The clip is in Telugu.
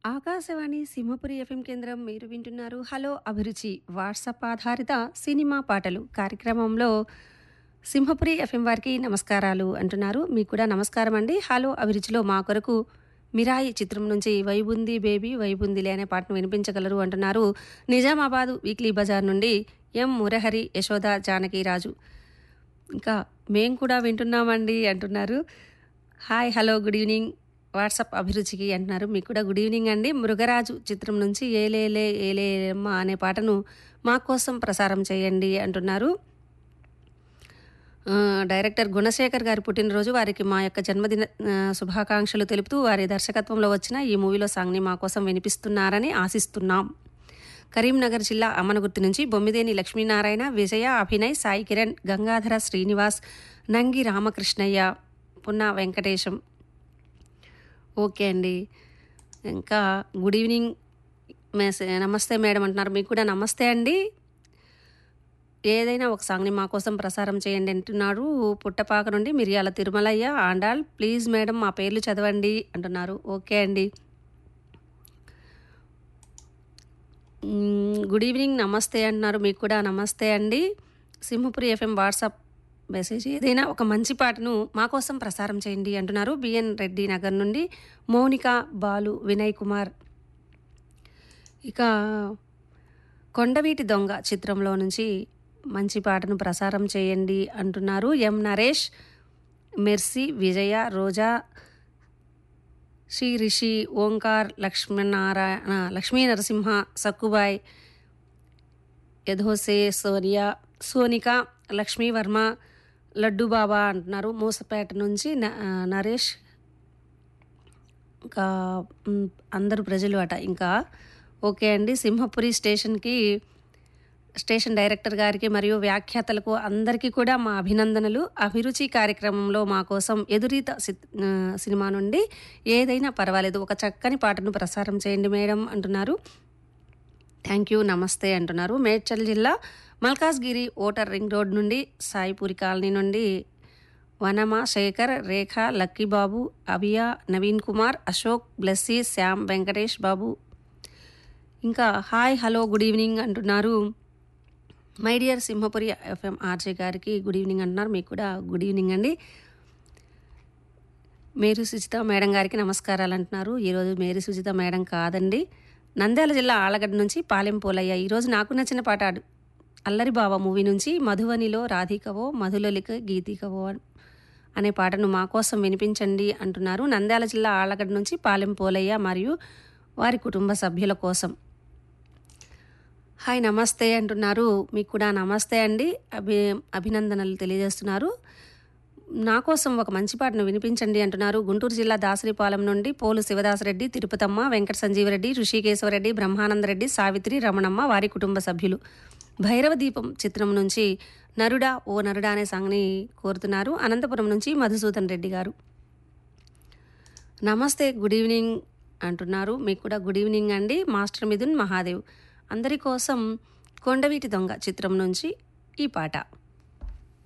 ఆకాశవాణి సింహపురి ఎఫ్ఎం కేంద్రం మీరు వింటున్నారు హలో అభిరుచి వాట్సాప్ ఆధారిత సినిమా పాటలు కార్యక్రమంలో సింహపురి ఎఫ్ఎం వారికి నమస్కారాలు అంటున్నారు మీకు కూడా నమస్కారం అండి హలో అభిరుచిలో మా కొరకు మిరాయి చిత్రం నుంచి వైబుంది బేబీ వైబుందిలే అనే పాటను వినిపించగలరు అంటున్నారు నిజామాబాద్ వీక్లీ బజార్ నుండి ఎం మురహరి యశోద జానకిరాజు ఇంకా మేం కూడా వింటున్నామండి అంటున్నారు hi hello good evening WhatsApp అభిరుచికి అంటున్నారు మీకు కూడా గుడ్ ఈవినింగ్ అండి మృగరాజు చిత్రం నుంచి ఏలేలే ఏలేమ్మ అనే పాటను మా కోసం ప్రసారం చేయండి అంటున్నారు ఆ, డైరెక్టర్ గుణశేఖర్ గారి పుట్టినరోజు వారికి మా యొక్క జన్మదిన ఆ, శుభాకాంక్షలు తెలుపుతూ వారి దర్శకత్వంలో వచ్చిన ఈ మూవీలో సాంగ్ని మా కోసం వినిపిస్తున్నారని ఆశిస్తున్నాం కరీంనగర్ జిల్లా అమనగుర్తి నుంచి బొమ్మిదేని లక్ష్మీనారాయణ విజయ అభినయ్ సాయి కిరణ్ గంగాధర శ్రీనివాస్ నంగి రామకృష్ణయ్య పున్నా వెంకటేశం ఓకే అండి ఇంకా గుడ్ ఈవినింగ్ మెస్ నమస్తే మేడం అంటున్నారు మీకు కూడా నమస్తే అండి ఏదైనా ఒక సాంగ్ని మా కోసం ప్రసారం చేయండి అంటున్నారు పుట్టపాక నుండి మిరియాల తిరుమలయ్య ఆండాల్ ప్లీజ్ మేడం మా పేర్లు చదవండి అంటున్నారు ఓకే అండి మ్మ్, గుడ్ ఈవినింగ్ నమస్తే అంటున్నారు మీకు కూడా నమస్తే అండి సింహపురి ఎఫ్ఎం వాట్సాప్ మెసేజ్ ఏదైనా ఒక మంచి పాటను మా కోసం ప్రసారం చేయండి అంటున్నారు బిఎన్ రెడ్డి నగర్ నుండి మౌనిక బాలు వినయ్ కుమార్ ఇక కొండవీటి దొంగ చిత్రంలో నుంచి మంచి పాటను ప్రసారం చేయండి అంటున్నారు ఎం నరేష్ మెర్సీ విజయ రోజా శ్రీ రిషి ఓంకార్ లక్ష్మీనారాయణ లక్ష్మీ నరసింహ సక్కుబాయ్ యధోసే సోనియా సోనిక లక్ష్మీవర్మ లడ్డు బాబా అంటున్నారు మూసపేట నుంచి న- ఆ, నరేష్ ఇంకా మ్, అందరు ప్రజలు అట ఇంకా ఓకే అండి సింహపురి స్టేషన్కి స్టేషన్ డైరెక్టర్ గారికి మరియు వ్యాఖ్యాతలకు అందరికీ కూడా మా అభినందనలు అభిరుచి కార్యక్రమంలో మా కోసం ఎదురీత సి- ఆ, సినిమా నుండి ఏదైనా పర్వాలేదు ఒక చక్కని పాటను ప్రసారం చేయండి మేడం అంటున్నారు థ్యాంక్ యూ నమస్తే అంటున్నారు మేడ్చల్ జిల్లా మల్కాజ్గిరి ఓటర్ రింగ్ రోడ్ నుండి సాయిపూరి కాలనీ నుండి వనమ శేఖర్ రేఖ లక్కీబాబు అభియా నవీన్ కుమార్ అశోక్ బ్లెస్సీ శ్యామ్ వెంకటేష్ బాబు ఇంకా హాయ్ హలో గుడ్ ఈవినింగ్ అంటున్నారు my dear Simhapuri FM RJ గారికి గుడ్ ఈవినింగ్ అంటున్నారు మీకు కూడా గుడ్ ఈవినింగ్ అండి మేరీ సుజిత మేడం గారికి నమస్కారాలు అంటున్నారు ఈరోజు మేరీ సుజిత మేడం కాదండి నంద్యాల జిల్లా ఆలగడ్డ నుంచి పాలెం పోలయ్య ఈరోజు నాకు నచ్చిన పాట అడు- అల్లరి బావ మూవీ నుంచి మధువనిలో రాధికవో మధులలిక గీతికవో అనే పాటను మా కోసం వినిపించండి అంటున్నారు నంద్యాల జిల్లా ఆలగడ్డ నుంచి పాలెం పోలయ్య మరియు వారి కుటుంబ సభ్యుల కోసం హాయ్ నమస్తే అంటున్నారు మీకు కూడా నమస్తే అండి అభి అభినందనలు తెలియజేస్తున్నారు నా కోసం ఒక మంచి పాటను వినిపించండి అంటున్నారు గుంటూరు జిల్లా దాసరిపాలెం నుండి పోలు శివదాసరెడ్డి తిరుపతమ్మ వెంకట సంజీవరెడ్డి ఋషికేశ్వరరెడ్డి బ్రహ్మానందరెడ్డి సావిత్రి రమణమ్మ వారి కుటుంబ సభ్యులు భైరవ దీపం చిత్రం నుంచి నరుడా ఓ నరుడా అనే సాంగ్ని కోరుతున్నారు అనంతపురం నుంచి మధుసూదన్ రెడ్డి గారు నమస్తే గుడ్ ఈవినింగ్ అంటున్నారు మీకు కూడా గుడ్ ఈవినింగ్ అండి మాస్టర్ మిథున్ మహాదేవ్ అందరి కోసం కొండవీటి దొంగ చిత్రం నుంచి ఈ పాట